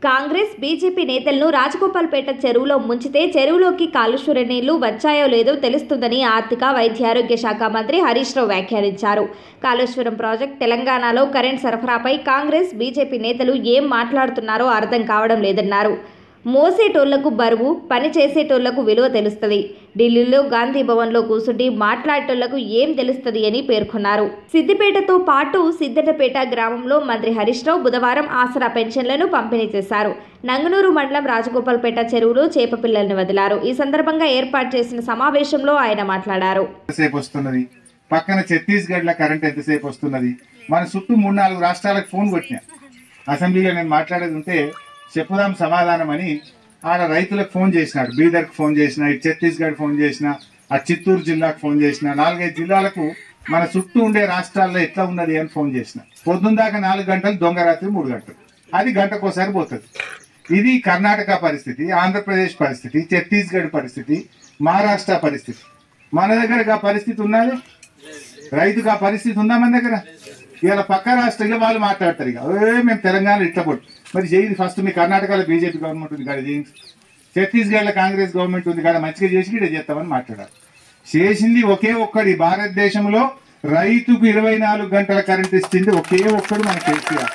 Congress BJP నేతలను రాజగోపాల్పేట చెరువులో ముంచితే చెరువులోకి కాలుష్వర నీళ్లు వచ్చాయో లేదో తెలుస్తుందని ఆర్థిక వైద్యారోగ్య శాఖ మంత్రి హరీష్ రావు వ్యాఖ్యానించారు కాళేశ్వరం ప్రాజెక్ట్ తెలంగాణలో కరెంట్ సరఫరాపై కాంగ్రెస్ బీజేపీ నేతలు ఏం మాట్లాడుతున్నారో అర్థం కావడం లేదన్నారు మోసేటోళ్లకు బరువు పని చేసేటోళ్లకు విలువ తెలుస్తుంది ఢిల్లీలో గాంధీ భవన్లో కూర్చుండి మాట్లాడేటోళ్లకు ఏం తెలుస్తుంది అని పేర్కొన్నారు సిద్దిపేటతో పాటు సిద్దటపేట గ్రామంలో మంత్రి హరీష్ రావు బుధవారం ఆసరా పెన్షన్లను పంపిణీ చేశారు నంగనూరు మండలం రాజగోపాల్పేట చెరువులో చేప పిల్లల్ని వదిలారు ఈ సందర్భంగా ఏర్పాటు చేసిన సమావేశంలో ఆయన మాట్లాడారు ఎంతసేపు వస్తున్నది పక్కన ఛత్తీస్గఢ్ లో కరెంట్ ఎంతసేపు వస్తున్నది మన చుట్టూ మూడు నాలుగు రాష్ట్రాలకు ఫోన్ కొట్టినా అసెంబ్లీలో నేను మాట్లాడేది ఉంటే చెప్పుదాం సమాధానం అని ఆడ రైతులకు ఫోన్ చేసినాడు బీదర్కి ఫోన్ చేసిన ఇటు ఛత్తీస్గఢ్ ఫోన్ చేసిన ఆ చిత్తూరు జిల్లాకు ఫోన్ చేసిన నాలుగైదు జిల్లాలకు మన చుట్టూ ఉండే రాష్ట్రాల్లో ఎట్లా ఉన్నది అని ఫోన్ చేసిన పొద్దున్న దాకా నాలుగు గంటలు దొంగ రాత్రి మూడు గంటలు అది గంటకోసారి పోతుంది ఇది కర్ణాటక పరిస్థితి ఆంధ్రప్రదేశ్ పరిస్థితి ఛత్తీస్గఢ్ పరిస్థితి మహారాష్ట్ర పరిస్థితి మన దగ్గర ఆ పరిస్థితి ఉన్నది రైతుకు ఆ పరిస్థితి ఉందా మన దగ్గర ఇవాళ పక్క రాష్ట్రంలో వాళ్ళు మాట్లాడతారు ఇక ఏ మేము తెలంగాణ ఇట్లా పొట్టు మరి చేయండి ఫస్ట్ మీ కర్ణాటకలో బీజేపీ గవర్నమెంట్ ఉంది కాడ చేయండి ఛత్తీస్గఢ్లో కాంగ్రెస్ గవర్నమెంట్ ఉంది కాడ మంచిగా చేసి ఇక్కడ చేస్తామని మాట్లాడారు చేసింది ఒకే ఒక్కడి భారతదేశంలో రైతుకు ఇరవై నాలుగు గంటల కరెంట్ ఇస్తుంది ఒకే ఒక్కడు మన కేసీఆర్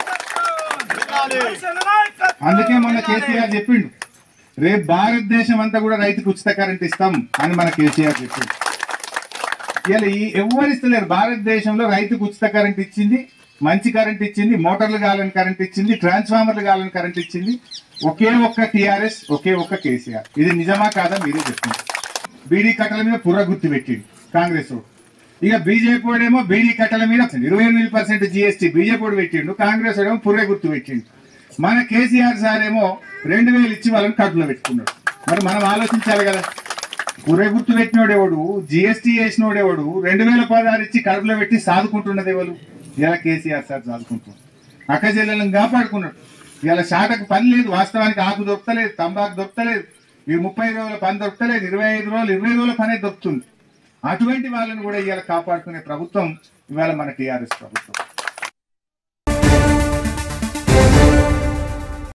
అందుకే మన కేసీఆర్ చెప్పిండు రేపు భారతదేశం అంతా కూడా రైతుకు ఉచిత కరెంట్ ఇస్తాం అని మన కేసీఆర్ చెప్పిండు ఇలా ఈ ఎవరు ఇస్తలేరు భారతదేశంలో రైతుకు ఉచిత కరెంట్ ఇచ్చింది మంచి కరెంట్ ఇచ్చింది మోటార్లు కావాలని కరెంట్ ఇచ్చింది ట్రాన్స్ఫార్మర్లు కావాలని కరెంట్ ఇచ్చింది ఒకే ఒక్క టీఆర్ఎస్ ఒకే ఒక్క కేసీఆర్ ఇది నిజమా కాదా మీరే చెప్పండి బీడీ కట్టల మీద పుర్ర గుర్తు పెట్టిండు కాంగ్రెస్ వాడు. ఇక బీజేపీ వాడేమో బీడీ కట్టల మీద ఇరవై ఎనిమిది పర్సెంట్ జిఎస్టీ బీజేపీ వాడు పెట్టిండు కాంగ్రెస్ వాడేమో పుర్రె గుర్తు పెట్టిండు మన కేసీఆర్ సార్ ఏమో రెండు వేలు ఇచ్చి వాళ్ళని కట్టులో పెట్టుకున్నాడు మరి మనం ఆలోచించాలి కదా పురే గుర్తు పెట్టినోడేవాడు జిఎస్టీ వేసినోడేవాడు రెండు వేల పదహారు ఇచ్చి కడుపులో పెట్టి సాదుకుంటున్నది ఎవరు ఇలా కేసీఆర్ సార్ సాదుకుంటున్నాడు అక్క చెల్లెలను కాపాడుకున్నాడు ఇలా షాటకు పని లేదు వాస్తవానికి ఆకు దొరకలేదు తంబాకు దొరకలేదు ఈ ముప్పై రోజుల పని దొరకలేదు ఇరవై ఐదు రోజులు ఇరవై రోజుల పనే దొరుకుతుంది అటువంటి వాళ్ళని కూడా ఇవాళ కాపాడుకునే ప్రభుత్వం ఇవాళ మన టీఆర్ఎస్ ప్రభుత్వం